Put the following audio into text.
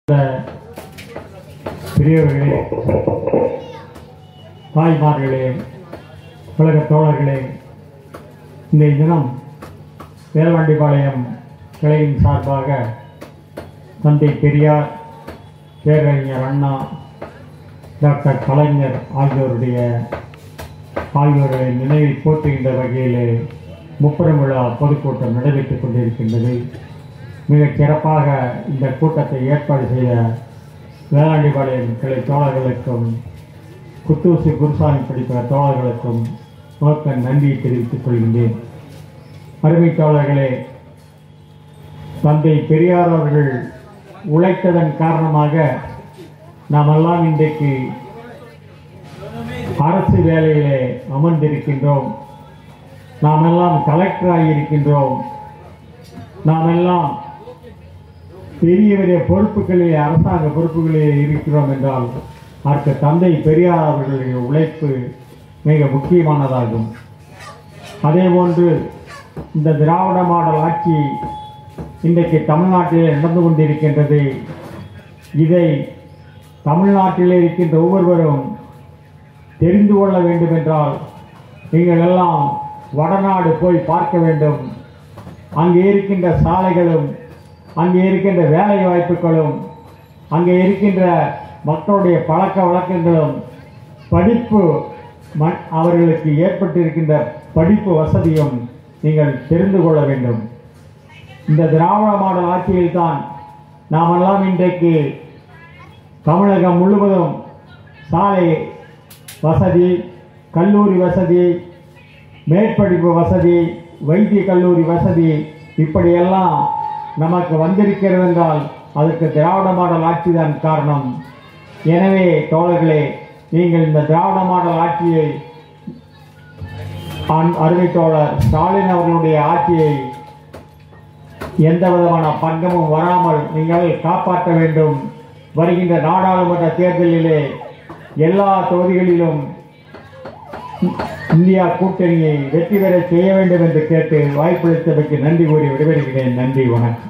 பெரியவர்களே தாய்மார்களே உலக தோழர்களே இன்றைய தினம் வேலவாண்டிபாளையம் கிளையின் சார்பாக தந்தை பெரியார் பேரறிஞர் அண்ணா டாக்டர் கலைஞர் ஆகியோருடைய ஆகியோரை நினைவில் போற்றுகின்ற வகையிலே முப்பெரும் விழா பொதுக்கூட்டம் நடைபெற்றுக் கொண்டிருக்கின்றது மிகச் சிறப்பாக இந்த கூட்டத்தை ஏற்பாடு செய்த வேளாண்டிபாளையம் கிளை தோழர்களுக்கும் குத்தூசி குருசாமி படிக்கிற தோழர்களுக்கும் முதற்க நன்றியை தெரிவித்துக் கொள்கின்றேன் அருமை தோழர்களே தந்தை பெரியார் அவர்கள் உழைத்ததன் காரணமாக நாமெல்லாம் இன்றைக்கு அரசு வேலையிலே அமர்ந்திருக்கின்றோம் நாமெல்லாம் கலெக்டராகி இருக்கின்றோம் நாமெல்லாம் பெரிய பெரிய பொறுப்புகளிலே அரசாங்க பொறுப்புகளிலே இருக்கிறோம் என்றால் அதற்கு தந்தை பெரியார் அவர்களுடைய உழைப்பு மிக முக்கியமானதாகும் அதேபோன்று இந்த திராவிட மாடல் ஆட்சி இன்றைக்கு தமிழ்நாட்டிலே நடந்து கொண்டிருக்கின்றது இதை தமிழ்நாட்டிலே இருக்கின்ற ஒவ்வொருவரும் தெரிந்து கொள்ள வேண்டும் என்றால் நீங்கள் எல்லாம் வடநாடு போய் பார்க்க வேண்டும் அங்கே இருக்கின்ற சாலைகளும் அங்கே இருக்கின்ற வேலை வாய்ப்புகளும் அங்கே இருக்கின்ற மக்களுடைய பழக்க வழக்கங்களும் படிப்பு ம அவர்களுக்கு ஏற்பட்டிருக்கின்ற படிப்பு வசதியும் நீங்கள் தெரிந்து கொள்ள வேண்டும் இந்த திராவிட மாடல் ஆட்சியில்தான் நாமெல்லாம் இன்றைக்கு தமிழகம் முழுவதும் சாலை வசதி கல்லூரி வசதி மேற்படிப்பு வசதி வைத்திய கல்லூரி வசதி இப்படியெல்லாம் நமக்கு வந்திருக்கிறது என்றால் அதற்கு திராவிட மாடல் ஆட்சி தான் காரணம் எனவே தோழர்களே நீங்கள் இந்த திராவிட மாடல் ஆட்சியை ஆண் அருமை தோழர் ஸ்டாலின் அவர்களுடைய ஆட்சியை எந்த விதமான பங்கமும் வராமல் நீங்கள் காப்பாற்ற வேண்டும் வருகின்ற நாடாளுமன்ற தேர்தலிலே எல்லா தொகுதிகளிலும் இந்தியா கூட்டணியை வெற்றி பெற செய்ய வேண்டும் என்று கேட்டு வாய்ப்பளித்தமைக்கு நன்றி கூறி விடைபெறுகிறேன் நன்றி வணக்கம்